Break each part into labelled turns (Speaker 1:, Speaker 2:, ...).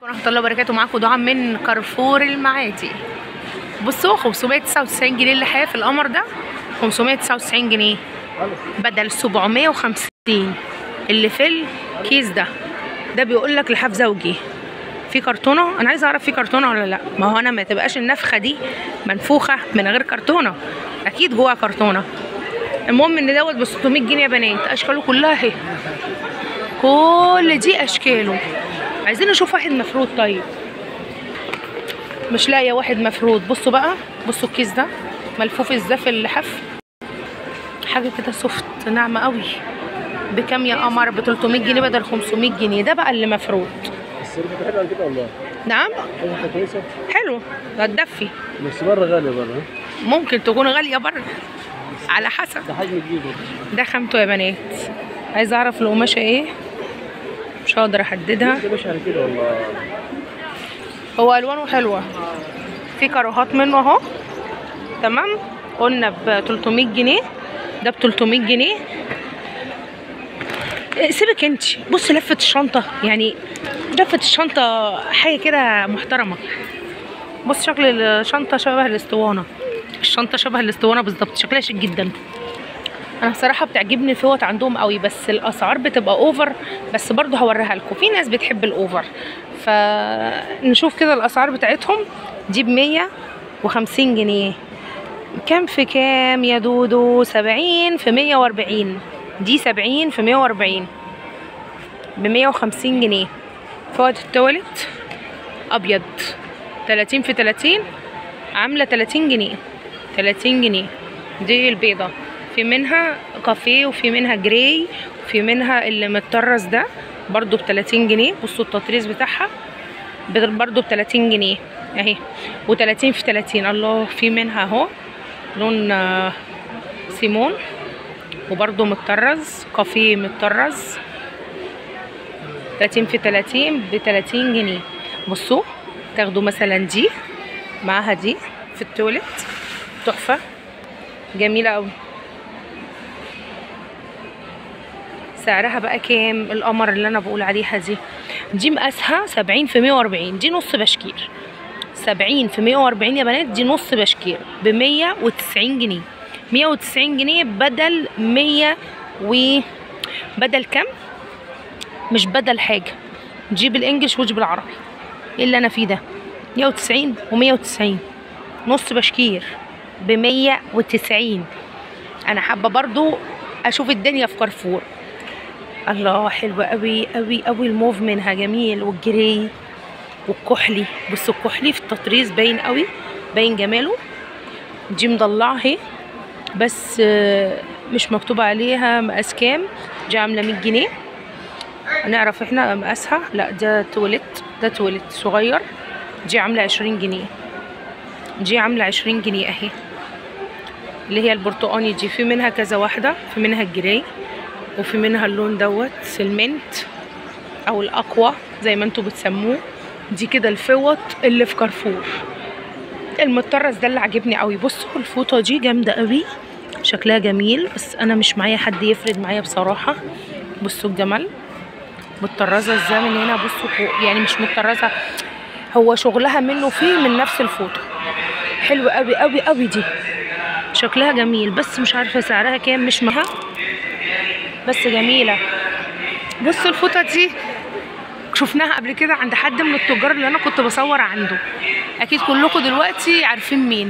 Speaker 1: ورحمة الله وبركاته معاكم دعاء من كارفور المعادي بصوا 599 جنيه اللحاف في القمر ده 599 جنيه بدل 750 اللي في الكيس ده ده بيقول لك لحاف زوجي في كرتونه انا عايزه اعرف في كرتونه ولا لا ما هو انا ما تبقاش النفخه دي منفوخه من غير كرتونه اكيد جواها كرتونه المهم ان دوت ب 600 جنيه يا بنات اشكاله كلها اهي كل دي اشكاله عايزين نشوف واحد مفروض طيب مش لاقيه واحد مفروض بصوا بقى بصوا الكيس ده ملفوف ازاي في اللحاف حاجه كده سوفت ناعمه قوي بكام يا قمر ب 300 جنيه بدل 500 جنيه ده بقى اللي مفروض
Speaker 2: السيرفي حلوه عن كده والله
Speaker 1: نعم
Speaker 2: حاجه كويسه
Speaker 1: حلو هتدفي
Speaker 2: بس بره غاليه بره
Speaker 1: ممكن تكون غاليه بره على حسب
Speaker 2: ده حجم كبير
Speaker 1: ده خامته يا بنات عايزه اعرف القماشه ايه مش هقدر احددها
Speaker 2: ده مش على كده والله
Speaker 1: هو الوانه حلوه في كاروهات منه اهو تمام قلنا ب 300 جنيه ده ب 300 جنيه إيه، سيبك انت بص لفه الشنطه يعني لفه الشنطه حاجه كده محترمه بص شكل الشنطه شبه الاسطوانه الشنطه شبه الاسطوانه بالظبط شكلها شيك جدا انا بصراحه بتعجبني الفوط عندهم قوي بس الاسعار بتبقى اوفر بس برضه هوريها لكم في ناس بتحب الاوفر فنشوف كده الاسعار بتاعتهم دي ب 150 جنيه كام في كام يا دودو 70 في 140 دي 70 في 140 ب 150 جنيه فوط التواليت ابيض 30 في 30 عامله 30 جنيه 30 جنيه دي البيضه في منها كافيه وفي منها جراي وفي منها اللي متطرز ده برضو ب 30 جنيه بصوا التطريز بتاعها بر- برضو ب 30 جنيه اهي و30 في 30 الله في منها اهو لون آه، سيمون وبرضو متطرز كافيه متطرز 30 في 30 ب 30 جنيه بصوا تاخدوا مثلا دي معاها دي في التولت تحفه جميله قوي سعرها بقى كام القمر اللي انا بقول عليها دي دي مقاسها 70 في 140 دي نص بشكير 70 في 140 يا بنات دي نص بشكير ب 190 جنيه 190 جنيه بدل 100 و بدل كام مش بدل حاجه جيب بالانجلش وجيب بالعربي ايه اللي انا فيه ده 190 و190 نص بشكير ب 190 انا حابه برضو اشوف الدنيا في كارفور الله حلوة قوي قوي قوي الموف منها جميل والجري والكحلي بصوا الكحلي في التطريز باين قوي باين جماله دي مضلعة اهي بس آه، مش مكتوب عليها مقاس كام دي عاملة 100 جنيه نعرف احنا مقاسها لا ده تواليت ده تواليت صغير دي عاملة 20 جنيه دي عاملة 20 جنيه اهي اللي هي البرتقاني دي في منها كذا واحدة في منها الجراي وفي منها اللون دوت سلمنت او الاقوى زي ما انتوا بتسموه دي كده الفوط اللي في كارفور المطرز ده اللي عجبني قوي بصوا الفوطه دي جامده قوي شكلها جميل بس انا مش معايا حد يفرد معايا بصراحه بصوا الجمال متطرزه ازاي من هنا بصوا فوق يعني مش متطرزه هو شغلها منه فيه من نفس الفوطه حلوه قوي قوي قوي دي شكلها جميل بس مش عارفه سعرها كام مش معاها بس جميلة بصوا الفوطة دي شفناها قبل كده عند حد من التجار اللي انا كنت بصور عنده اكيد كلكم دلوقتي عارفين مين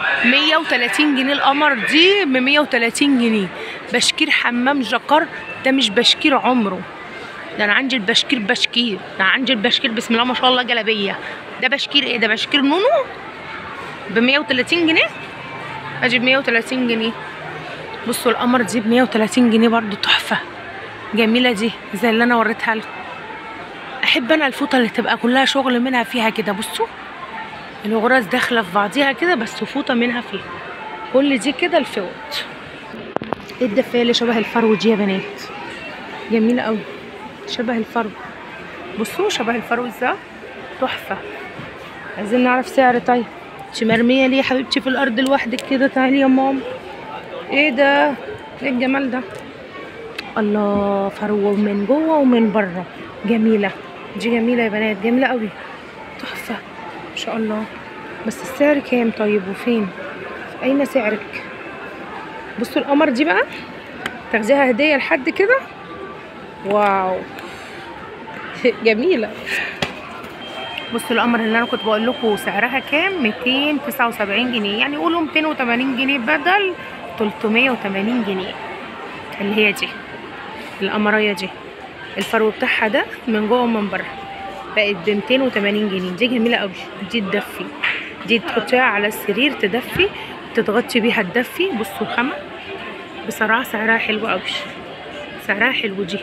Speaker 1: 130 جنيه القمر دي ب 130 جنيه بشكير حمام جكر ده مش بشكير عمره ده انا عندي البشكير بشكير ده أنا عندي البشكير بسم الله ما شاء الله جلبيه ده بشكير ايه ده بشكير نونو ب 130 جنيه اجيب 130 جنيه بصوا القمر دي ب 130 جنيه برضو تحفه جميله دي زي اللي انا وريتها لكم احب انا الفوطه اللي تبقى كلها شغل منها فيها كده بصوا الغرز داخله في بعضيها كده بس فوطه منها فيها كل دي كده الفوط ايه الدفايه اللي شبه الفرو دي يا بنات جميله قوي شبه الفرو بصوا شبه الفرو ازاي تحفه عايزين نعرف سعر طيب انت مرميه ليه يا حبيبتي في الارض لوحدك كده تعالي يا ماما ايه ده ايه الجمال ده الله فرو من جوه ومن بره جميله دي جميلة يا بنات جميلة قوي تحفة ما شاء الله بس السعر كام طيب وفين اين سعرك بصوا القمر دي بقى تاخديها هدية لحد كده واو جميلة بصوا القمر اللي انا كنت بقول لكم سعرها كام 279 جنيه يعني قولوا 280 جنيه بدل 380 جنيه اللي هي دي القمرية دي الفرو بتاعها ده من جوه ومن بره بقت ب 280 جنيه دي جميلة قوي دي تدفي دي تحطيها على السرير تدفي تضغطي بيها تدفي بصوا الخامة بصراحة سعرها حلو قوي سعرها حلو دي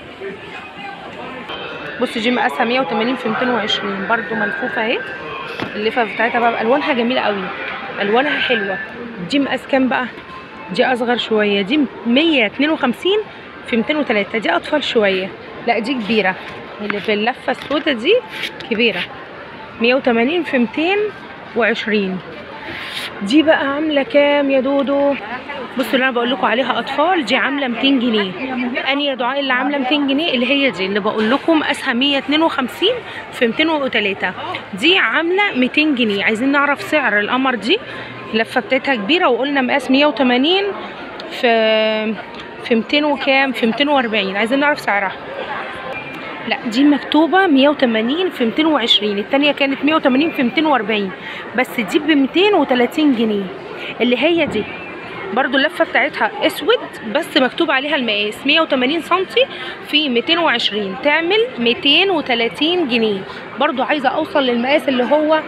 Speaker 1: بصوا دي مقاسها 180 في 220 برضو ملفوفة اهي اللفة بتاعتها بقى بألوانها جميلة قوي ألوانها حلوة دي مقاس كام بقى دي أصغر شوية دي 152 في 203 دي أطفال شوية لا دي كبيرة اللي في اللفة السوداء دي كبيرة 180 في 220 دي بقى عاملة كام يا دودو بصوا اللي انا بقول لكم عليها اطفال دي عامله 200 جنيه اني يا دعاء اللي عامله 200 جنيه اللي هي دي اللي بقول لكم مقاسها 152 في 203 دي عامله 200 جنيه عايزين نعرف سعر القمر دي اللفه بتاعتها كبيره وقلنا مقاس 180 في في 200 وكام في 240 عايزين نعرف سعرها لا دي مكتوبة 180 في 220 التانية كانت 180 في 240 بس دي ب 230 جنيه اللي هي دي برضو اللفة بتاعتها اسود بس مكتوب عليها المقاس 180 سنتي في 220 تعمل 230 جنيه برضو عايزة اوصل للمقاس اللي هو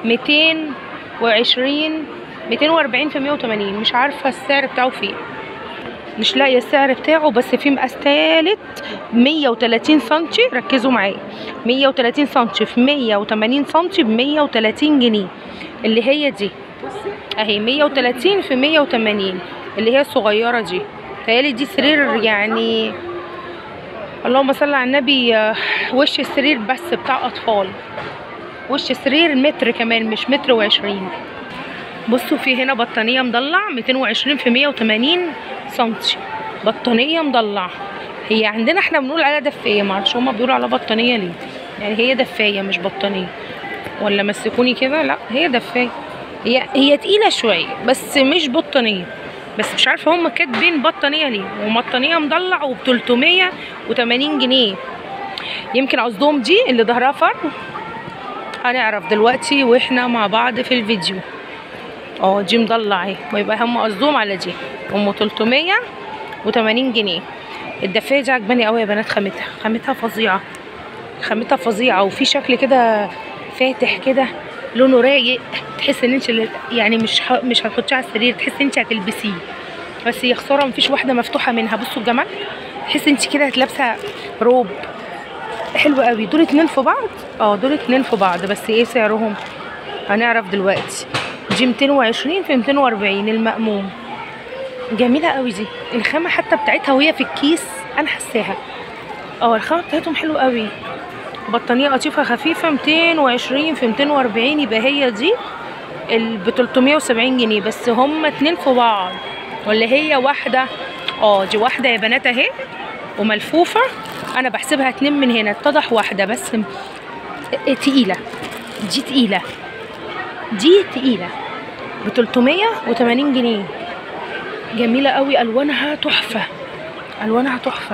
Speaker 1: 220 240 في 180 مش عارفة السعر بتاعه فين مش لاقيه السعر بتاعه بس في مقاس تالت 130 سنتي ركزوا معايا 130 سنتي في 180 سنتي ب 130 جنيه اللي هي دي اهي 130 في 180 اللي هي الصغيره دي تهيألي دي سرير يعني اللهم صل على النبي آه، وش السرير بس بتاع اطفال وش السرير متر كمان مش متر وعشرين بصوا في هنا بطانية مضلع 220 في 180 سنتي بطانية مضلع هي عندنا احنا بنقول عليها دفاية معرفش هما بيقولوا عليها بطانية ليه يعني هي دفاية مش بطانية ولا مسكوني كده لا هي دفاية هي هي تقيلة شوية بس مش بطانية بس مش عارفة هما كاتبين بطانية ليه وبطانية مضلع وب 380 جنيه يمكن قصدهم دي اللي ظهرها فرد هنعرف دلوقتي واحنا مع بعض في الفيديو اه دي مضلع اهي ويبقى هم قصدهم على دي ام 380 جنيه الدفايه دي عجباني قوي يا بنات خامتها خامتها فظيعه خامتها فظيعه وفي شكل كده فاتح كده لونه رايق تحس ان انت اللي- يعني مش ح... مش هتحطيه على السرير تحس ان انت هتلبسيه بس هي خساره مفيش واحده مفتوحه منها بصوا الجمال تحس انت كده لابسه روب حلو قوي دول اتنين في بعض اه دول اتنين في بعض بس ايه سعرهم هنعرف دلوقتي دي 220 في 240 المأموم جميلة قوي دي الخامة حتى بتاعتها وهي في الكيس انا حساها اه الخامة بتاعتهم حلو قوي بطانية قطيفة خفيفة 220 في 240 يبقى هي دي ال ب 370 جنيه بس هما اتنين في بعض ولا هي واحدة اه دي واحدة يا بنات اهي وملفوفة انا بحسبها اتنين من هنا اتضح واحدة بس م- اه، تقيلة دي تقيلة دي تقيلة ب 380 جنيه جميلة قوي الوانها تحفة الوانها تحفة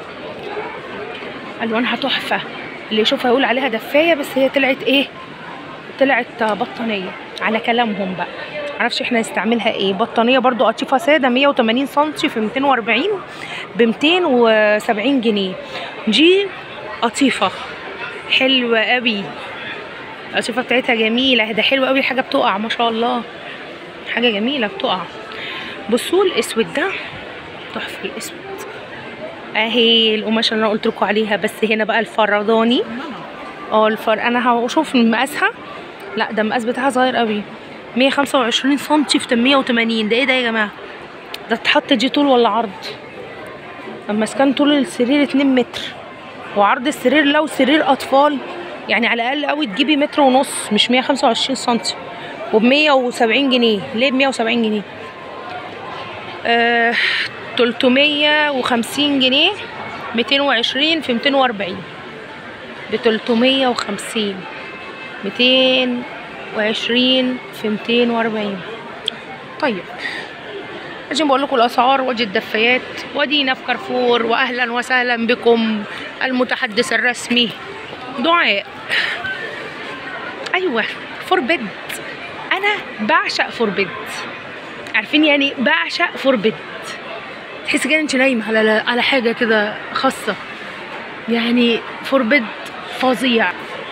Speaker 1: الوانها تحفة اللي يشوفها يقول عليها دفاية بس هي طلعت ايه طلعت بطانية على كلامهم بقى معرفش احنا نستعملها ايه بطانية برضو قطيفة سادة 180 سنتي في 240 ب 270 جنيه دي قطيفة حلوة قوي القطيفة بتاعتها جميلة ده حلو قوي حاجة بتقع ما شاء الله حاجة جميلة بتقع بصوا الاسود ده تحفة الاسود اهي القماشة اللي انا قلت لكم عليها بس هنا بقى الفرداني اه الفر انا هشوف من مقاسها لا ده المقاس بتاعها صغير قوي 125 سنتي في 180 ده ايه ده يا جماعة ده اتحط دي طول ولا عرض اما كان طول السرير 2 متر وعرض السرير لو سرير اطفال يعني على الاقل قوي تجيبي متر ونص مش 125 سنتي وب 170 جنيه ليه ب 170 جنيه آه 350 جنيه 220 في 240 ب 350 220 في 240 طيب عشان بقول لكم الاسعار وادي الدفايات ودينا في كارفور واهلا وسهلا بكم المتحدث الرسمي دعاء ايوه فوربيد انا بعشق فوربيد عارفين يعني بعشق فوربيد تحس كده انت نايمه على على حاجه كده خاصه يعني فوربيد فظيع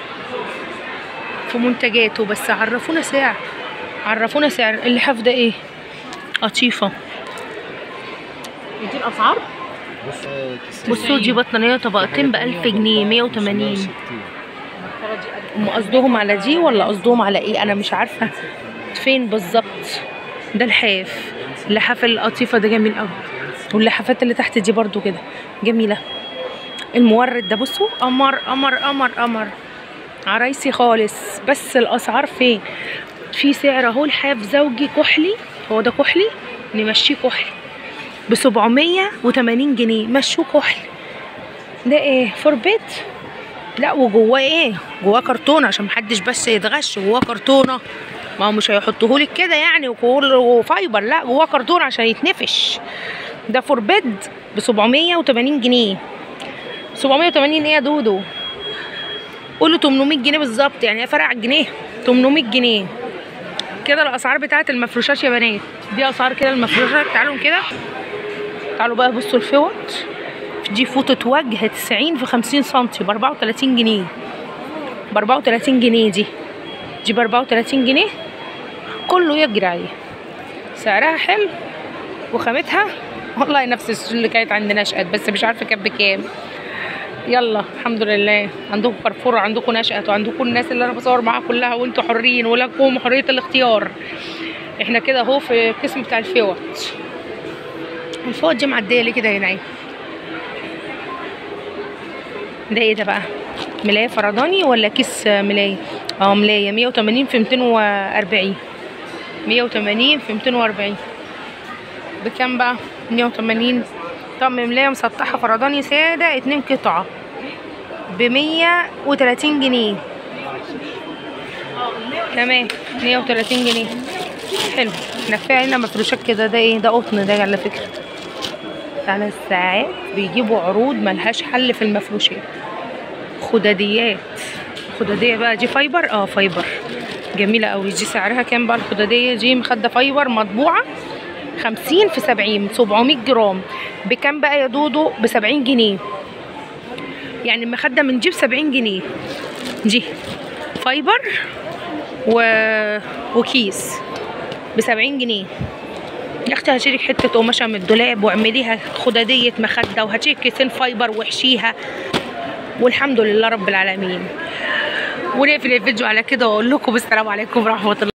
Speaker 1: في منتجاته بس عرفونا سعر عرفونا سعر اللحاف ده ايه قطيفه دي الاسعار
Speaker 2: بص
Speaker 1: بصوا دي بطانيه طبقتين ب 1000 جنيه 180 هم قصدهم على دي ولا قصدهم على ايه انا مش عارفه فين بالظبط ده الحاف اللحاف القطيفه ده جميل قوي واللحافات اللي تحت دي برضو كده جميله المورد ده بصوا قمر قمر قمر قمر عرايسي خالص بس الاسعار فين في سعر اهو لحاف زوجي كحلي هو ده كحلي نمشيه كحلي ب 780 جنيه مشوه كحلي ده ايه فوربيت لا وجواه ايه جواه كرتونه عشان محدش بس يتغش جواه كرتونه ما هو مش هيحطوهولك كده يعني وكله فايبر لا جواه كرتونه عشان يتنفش ده فوربيد ب 780 جنيه 780 ايه يا دودو قولوا 800 جنيه بالظبط يعني هي فرق على الجنيه 800 جنيه كده الاسعار بتاعت المفروشات يا بنات دي اسعار كده المفروشات تعالوا كده تعالوا بقى بصوا الفوط دي فوطة وجه 90 في 50 سنتي ب 34 جنيه ب 34 جنيه دي دي ب 34 جنيه كله يجري عليه سعرها حلو وخامتها والله نفس اللي كانت عندنا نشأت بس مش عارفه كانت بكام يلا الحمد لله عندكم كارفور وعندكم نشأت وعندكم الناس اللي انا بصور معاها كلها وانتوا حرين ولكم حريه الاختيار احنا كده اهو في القسم بتاع الفوط الفوط دي معديه ليه كده يا نعيم ده ايه ده بقى ملاية فرداني ولا كيس ملاية اه ملاية 180 في 240 180 في 240 بكام بقى 180 طقم ملاية مسطحة فرداني سادة اتنين قطعة ب 130 جنيه تمام 130 جنيه حلو نفع علينا مفروشات كده ده ايه ده قطن ده على فكرة على الساعات بيجيبوا عروض ملهاش حل في المفروشات خداديات خدادية بقى دي فايبر اه فايبر جميلة قوي دي سعرها كام بقى الخدادية دي مخدة فايبر مطبوعة خمسين في سبعين سبعمية جرام بكام بقى يا دودو بسبعين جنيه يعني المخدة من جيب سبعين جنيه دي فايبر و... وكيس بسبعين جنيه يا اختي هشيلك حته قماشه من الدولاب واعمليها خداديه مخده وهاتيلك كيسين فايبر واحشيها والحمد لله رب العالمين ونقفل الفيديو على كده واقول لكم السلام عليكم ورحمه الله